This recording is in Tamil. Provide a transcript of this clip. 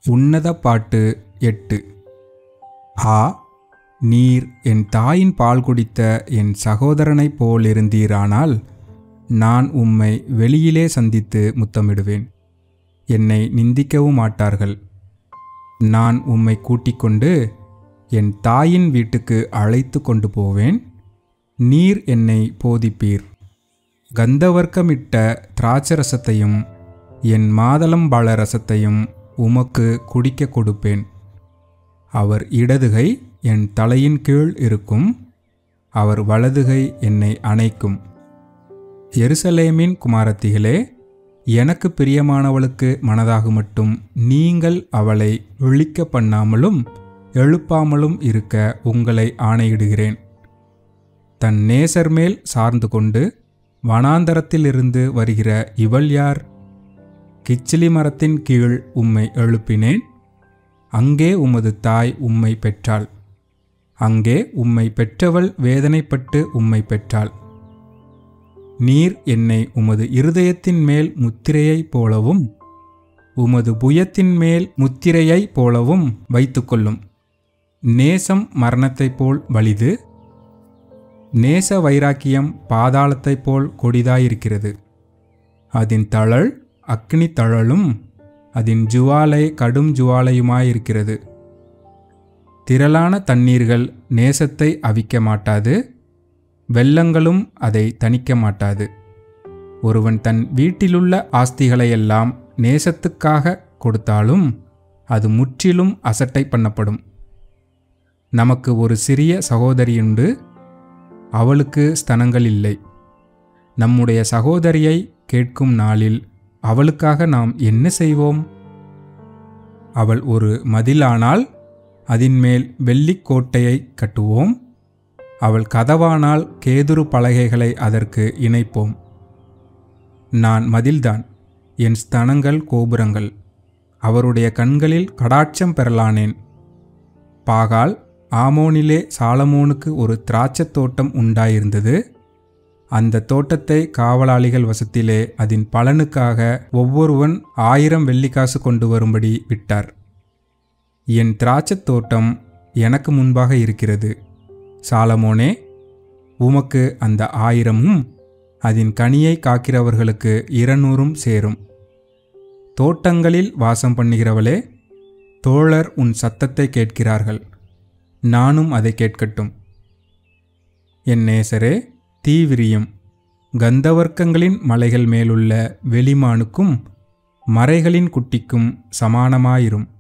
உன்னத பாட்டு எட்டு ஆ நீர் என் தாயின் பால் குடித்த என் சகோதரனைப் போலிருந்தீரானால் நான் உம்மை வெளியிலே சந்தித்து முத்தமிடுவேன் என்னை நிந்திக்கவும் மாட்டார்கள் நான் உம்மை கூட்டிக் கொண்டு என் தாயின் வீட்டுக்கு அழைத்து கொண்டு போவேன் நீர் என்னை போதிப்பீர் கந்தவர்க்கமிட்ட திராட்சரசத்தையும் என் மாதளம்பாள ரசத்தையும் உமக்கு குடிக்க கொடுப்பேன் அவர் இடதுகை என் தலையின் கீழ் இருக்கும் அவர் வலதுகை என்னை அணைக்கும் எருசலேமின் குமாரத்திகளே எனக்கு பிரியமானவளுக்கு மனதாக மட்டும் நீங்கள் அவளை விழிக்க பண்ணாமலும் எழுப்பாமலும் இருக்க உங்களை ஆணையிடுகிறேன் தன் நேசர் மேல் சார்ந்து கொண்டு வனாந்தரத்திலிருந்து வருகிற இவள் யார் கிச்சிலி மரத்தின் கீழ் உம்மை எழுப்பினேன் அங்கே உமது தாய் உம்மை பெற்றாள் அங்கே உம்மை பெற்றவள் வேதனைப்பட்டு உம்மை பெற்றாள் நீர் என்னை உமது இருதயத்தின் மேல் முத்திரையைப் போலவும் உமது புயத்தின் மேல் முத்திரையைப் போலவும் வைத்துக்கொள்ளும் நேசம் மரணத்தைப் போல் வலிது நேச வைராக்கியம் பாதாளத்தைப் போல் கொடிதாயிருக்கிறது அதன் தழல் அக்னி தழலும் அதன் ஜுவாலை கடும் ஜுவாலையுமாயிருக்கிறது திரளான தண்ணீர்கள் நேசத்தை அவிக்க மாட்டாது வெள்ளங்களும் அதை தணிக்க மாட்டாது ஒருவன் தன் வீட்டிலுள்ள ஆஸ்திகளையெல்லாம் நேசத்துக்காக கொடுத்தாலும் அது முற்றிலும் அசட்டை பண்ணப்படும் நமக்கு ஒரு சிறிய சகோதரியுண்டு அவளுக்கு ஸ்தனங்கள் இல்லை நம்முடைய சகோதரியை கேட்கும் நாளில் அவளுக்காக நாம் என்ன செய்வோம் அவள் ஒரு மதிலானால் அதின்மேல் வெள்ளிக் கோட்டையை கட்டுவோம் அவள் கதவானால் கேதுரு பலகைகளை அதற்கு இணைப்போம் நான் மதில்தான் என் ஸ்தனங்கள் கோபுரங்கள் அவருடைய கண்களில் கடாட்சம் பெறலானேன் பாகால் ஆமோனிலே சாலமோனுக்கு ஒரு திராட்சத் தோட்டம் உண்டாயிருந்தது அந்த தோட்டத்தை காவலாளிகள் வசத்திலே அதன் பலனுக்காக ஒவ்வொருவன் ஆயிரம் வெள்ளிக்காசு கொண்டு வரும்படி விட்டார் என் திராட்சத் தோட்டம் எனக்கு முன்பாக இருக்கிறது சாலமோனே உமக்கு அந்த ஆயிரமும் அதன் கனியை காக்கிறவர்களுக்கு இருநூறும் சேரும் தோட்டங்களில் வாசம் பண்ணுகிறவளே தோழர் உன் சத்தத்தை கேட்கிறார்கள் நானும் அதை கேட்கட்டும் என் நேசரே தீவிரியும் கந்தவர்க்கங்களின் மலைகள் மேலுள்ள வெளிமானுக்கும் மறைகளின் குட்டிக்கும் சமானமாயிரும்